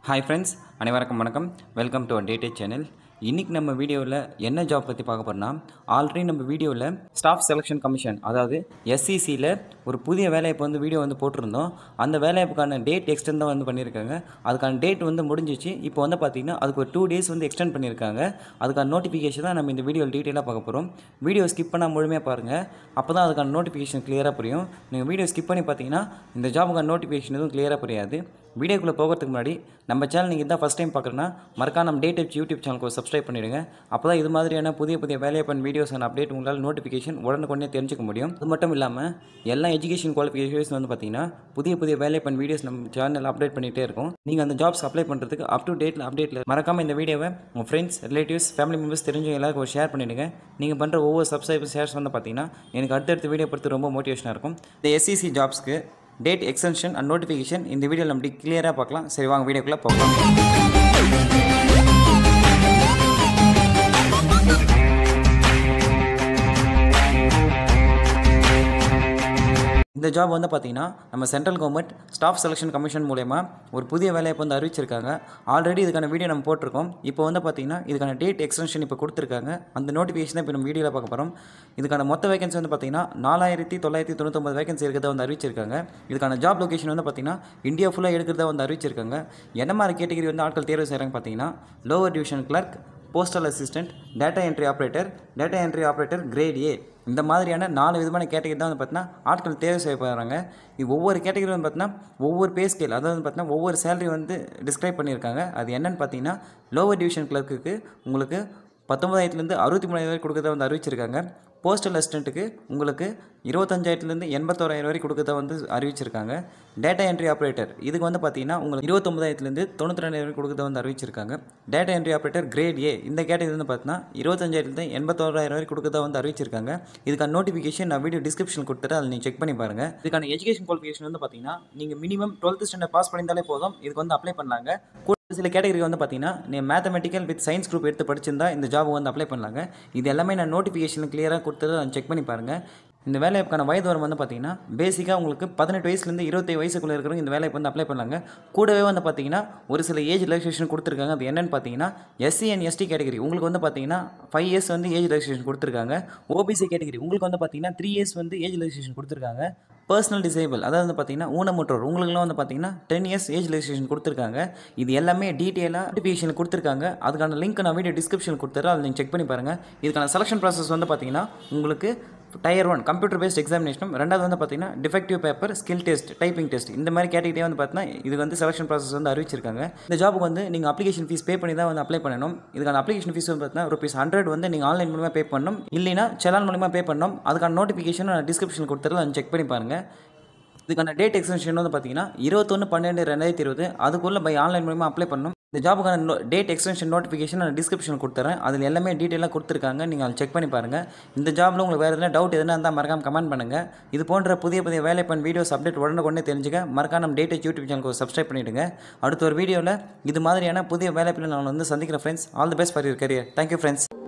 hi friends அனைவருக்கும் வணக்கம் welcome to டேட்டே channel இன்றைக்கி நம்ம வீடியோவில் என்ன ஜாப் பற்றி பார்க்க போகிறோம்னா ஆல்ரெடி நம்ம வீடியோவில் ஸ்டாஃப் செலெக்ஷன் கமிஷன் அதாவது எஸ்சிசியில் ஒரு புதிய வேலைவாய்ப்பு வந்து வீடியோ வந்து போட்டிருந்தோம் அந்த வேலைவாய்ப்புக்கான டேட் எக்ஸ்டெண்ட் தான் வந்து பண்ணியிருக்காங்க அதுக்கான டேட் வந்து முடிஞ்சிச்சு இப்போ வந்து பார்த்திங்கன்னா அதுக்கு ஒரு டூ டேஸ் வந்து எக்ஸ்டெண்ட் பண்ணியிருக்காங்க அதுக்கான நோட்டிஃபிகேஷன் தான் நம்ம இந்த வீடியோவில் டீட்டெயிலாக பார்க்க போகிறோம் வீடியோ ஸ்கிப் பண்ணால் முழுமையாக பாருங்கள் அப்போ தான் அதுக்கான நோட்டிஃபிகேஷன் கிளியராக புரியும் நீங்கள் வீடியோ ஸ்கிப் பண்ணி பார்த்தீங்கன்னா இந்த ஜாபுக்கான நோட்டிஃபிகேஷன் எதுவும் கிளியராக புரியாது வீடியோக்குள்ளே போகிறதுக்கு முன்னாடி நம்ம சேனல் நீங்கள் தான் ஃபஸ்ட் டைம் பார்க்குறேன்னா மறக்காம நம்ம டேட் டிப்ஸ் யூடியூப் சேனலுக்கு சப்ஸ்கிரைப் பண்ணிவிடுங்க அப்போ தான் இது மாதிரியான புதிய புதிய வேலையை வீடியோஸ் அண்ட் அப்டேட் உங்களால் நோட்டிஃபிகேஷன் உடனுக்குடனே தெரிஞ்சுக்க முடியும் அது மட்டும் இல்லாமல் எல்லா எஜுகேஷன் குவாலிஃபிகேஷன்ஸ் வந்து பார்த்தீங்கன்னா புதிய புதிய வேலை வீடியோஸ் நம்ம சேனலில் அப்டேட் பண்ணிகிட்டே இருக்கும் நீங்கள் அந்த ஜாப்ஸ் அப்ளை பண்ணுறதுக்கு அப் டு டேட்டில் அப்டேட்டில் மறக்காமல் இந்த வீடியோவை உங்கள் ஃப்ரெண்ட்ஸ் ரிலேட்டிவ்ஸ் ஃபேமிலி மெம்பர்ஸ் தெரிஞ்சவங்க எல்லாருக்கும் ஷேர் பண்ணிவிடுங்க நீங்கள் பண்ணுற ஒவ்வொரு சப்ஸ்கிரைபர் ஷேர்ஸ் வந்து பார்த்தீங்கன்னா எனக்கு அடுத்தடுத்த வீடியோ பொறுத்து ரொம்ப மோட்டிவேஷனாக இருக்கும் இந்த எஸ்சிசி ஜாப்ஸ்க்கு டேட் எக்ஸ்டென்ஷன் அண்ட் நோட்டிஃபிகேஷன் இந்த வீடியோவில் நம்ம கிளியராக பார்க்கலாம் சரி வாங்க வீடியோக்குள்ளே போகலாம் இந்த ஜாப் வந்து பார்த்தீங்கன்னா நம்ம central government staff selection commission மூலயமா ஒரு புதிய வேலையை வந்து அறிவிச்சிருக்காங்க ஆல்ரெடி இதுக்கான வீடியோ நம்ம போட்டிருக்கோம் இப்போ வந்து பார்த்தீங்கன்னா இதுக்கான டேட் எக்ஸ்டென்ஷன் இப்போ கொடுத்துருக்காங்க அந்த நோட்டிஃபிகேஷன் இப்போ நம்ம வீடியோவில் பார்க்க போகிறோம் இதுக்கான மொத்த வேகன்சி வந்து பார்த்தீங்கன்னா நாலாயிரத்தி தொள்ளாயிரத்தி தொண்ணூத்தொம்பது வேகன்சி இருக்கிறதா வந்து அறிவிச்சிருக்காங்க இதுக்கான ஜாப் லொகேஷன் வந்து பார்த்தீங்கன்னா இந்தியா ஃபுல்லாக எடுக்கிறதா வந்து அறிவிச்சிருக்காங்க என்ன மாதிரி கேட்டகரி வந்து ஆட்கள் தேர்வு செய்கிறாங்க பார்த்தீங்கன்னா lower division clerk postal assistant data entry operator data entry operator grade A இந்த மாதிரியான நாலு விதமான கேட்டகரி தான் வந்து பார்த்தீங்கன்னா ஆட்கள் தேர்வு செய்யப்படுறாங்க இது ஒவ்வொரு கேட்டகரி வந்து பார்த்தீங்கன்னா ஒவ்வொரு பே ஸ்கேல் அதாவது வந்து பார்த்தீங்கன்னா ஒவ்வொரு சேலரி வந்து டிஸ்கிரைப் பண்ணியிருக்காங்க அது என்னென்னு பார்த்தீங்கன்னா லோவர் டிவிஷன் கிளர்க்குக்கு உங்களுக்கு பத்தொம்பதாயிரத்துலேருந்து அறுபத்தி மூணாயிரம் வரை கொடுக்கறத வந்து அறிவிச்சிருக்காங்க போஸ்டல் அசிஸ்டண்ட்டுக்கு உங்களுக்கு இருபத்தஞ்சாயிரத்துலேருந்து எண்பத்தோராயிரம் வரை கொடுக்கறத வந்து அறிவிச்சிருக்காங்க டேட்டா என்ட்ரி ஆப்ரேட்டர் இதுக்கு வந்து பார்த்தீங்கன்னா உங்களுக்கு இருபத்தொம்பதாயிரத்துலேருந்து தொண்ணூற்றி ரெண்டாயிரம் வரை கொடுக்கறத வந்து அறிவிச்சிருக்காங்க data entry operator grade A இந்த கேட்டகரி வந்து பார்த்தீங்கன்னா இருபத்தஞ்சாயிரத்துலேருந்து எண்பத்தோராயிரம் வரை கொடுக்கறத வந்து அறிவிச்சிருக்காங்க இதுக்கான நோட்டிஃபிகேஷன் நான் வீடியோ டிஸ்கிரிப்ஷன் கொடுத்துட்டு அதில் நீங்கள் செக் பண்ணி பாருங்கள் இதுக்கான எஜுகேஷன் குவாலிஃபிகேஷன் வந்து பார்த்தீங்கன்னா நீங்கள் மினிமம் டுவெல்த் ஸ்டாண்டர்ட் பாஸ் பண்ணியிருந்தாலே போதும் இதுக்கு வந்து அப்ளை பண்ணலாங்க கூட சில கேட்டகரி வந்து பார்த்தீங்கன்னா நீ மேத்தமெட்டிக்கல் வித் சயின்ஸ் குரூப் எடுத்து படிச்சிருந்தா இந்த ஜாப் வந்து அப்ளை பண்ணலாங்க இது எல்லாமே நான் நோட்டிஃபிகேஷன் கிளியராக கொடுத்தது நான் செக் பண்ணி பாருங்கள் இந்த வேலைவாய்ப்புக்கான வயது வரம் வந்து பார்த்தீங்கன்னா பேசிக்காக உங்களுக்கு பதினெட்டு வயசுலேருந்து இருபத்தி வயசுக்குள்ளே இருக்கிறவங்க இந்த வேலைக்கு வந்து அப்ளை பண்ணலாங்க கூடவே வந்து பார்த்தீங்கன்னா ஒரு சில ஏஜ் ரிலாக்ஸேஷன் கொடுத்துருக்காங்க அது என்னென்னு பார்த்தீங்கன்னா எஸ்சி அண்ட் எஸ்டி கேட்டகரி உங்களுக்கு வந்து பார்த்தீங்கன்னா ஃபைவ் இயர்ஸ் வந்து ஏஜ் ரிலாக்ஸேஷன் கொடுத்துருக்காங்க ஓபிசி கேட்டகரி உங்களுக்கு வந்து பார்த்தீங்கன்னா த்ரீ இயர்ஸ் வந்து ஏஜ் ரிலாக்ஸேஷன் கொடுத்துருக்காங்க பர்சனல் டிசேபிள் அதாவது வந்து பார்த்தீங்கன்னா ஊனமுற்றோர் உங்களுக்குலாம் வந்து பார்த்தீங்கன்னா டென் இயர்ஸ் ஏஜ் ரிலாக்ஸேஷன் கொடுத்துருக்காங்க இது எல்லாமே டீட்டெயிலாக நோட்டிஃபிகேஷன் கொடுத்துருக்காங்க அதுக்கான லிங்க் நான் வீடியோ டிஸ்கிரிப்ஷன் கொடுத்துறேன் அதை நீங்கள் செக் பண்ணி பாருங்கள் இதுக்கான செலெக்ஷன் ப்ராசஸ் வந்து பார்த்தீங்கன்னா உங்களுக்கு டயர் ஒன் கம்ப்யூட்டர் பேஸ்ட் எக்ஸாமினேஷனும் ரெண்டாவது வந்து பார்த்தீங்கன்னா defective paper skill test typing test இந்த மாதிரி கேட்டகிரியே வந்து பார்த்தீங்கன்னா இது வந்து செலெக்ஷன் ப்ராசஸ் வந்து அறிவிச்சிருக்காங்க இந்த ஜாபுக்கு வந்து நீங்கள் அப்ளிகேஷன் ஃபீஸ் பே பண்ணி தான் வந்து அப்ளை பண்ணணும் இதுக்கான அப்ளிகேஷன் ஃபீஸ் வந்து பார்த்தீங்கன்னா ருபீஸ் ஹண்ட்ரட் வந்து நீங்கள் ஆன்லைன் மூலமாக பே பண்ணணும் இல்லைனா செலான் மூலமாக பே பண்ணணும் அதுக்கான நோட்டிஃபிகேஷன் நான் டிஸ்கிரிப்ஷன் கொடுத்துறது அதை செக் பண்ணி பாருங்கள் இதுக்கான டேட் எக்ஸ்டென்ஷன் வந்து பார்த்தீங்கன்னா இருபத்தொன்று பன்னெண்டு ரெண்டாயிரத்தி இருபது அதுக்குள்ளே பை ஆன்லைன் மூலமாக அப்ளை பண்ணணும் இந்த ஜாபுக்கான டேட் எக்ஸ்டென்ஷன் நோட்டிஃபிகேஷன் நான் டிஸ்கிரிப்ஷன் கொடுத்துறேன் அதில் எல்லாமே டீட்டெயிலாக கொடுத்துருக்காங்க நீங்கள் அதை செக் பண்ணி பாருங்கள் இந்த ஜாபில் உங்களுக்கு வேறு எதனா டவுட் எதுனா இருந்தால் மறக்காம கமெண்ட் பண்ணுங்கள் இது போன்ற புதிய புதிய வேலை பண்ண வீடியோஸ் அப்டேட் உடனே தெரிஞ்சுக்க மறக்காம நம்ம டேட் யூடியூப் சேனலுக்கு சப்ஸ்கிரைப் பண்ணிவிடுங்க அடுத்த ஒரு வீடியோவில் இது மாதிரியான புதிய வேலை நான் வந்து சந்திக்கிறேன் friends all the best for your career thank you friends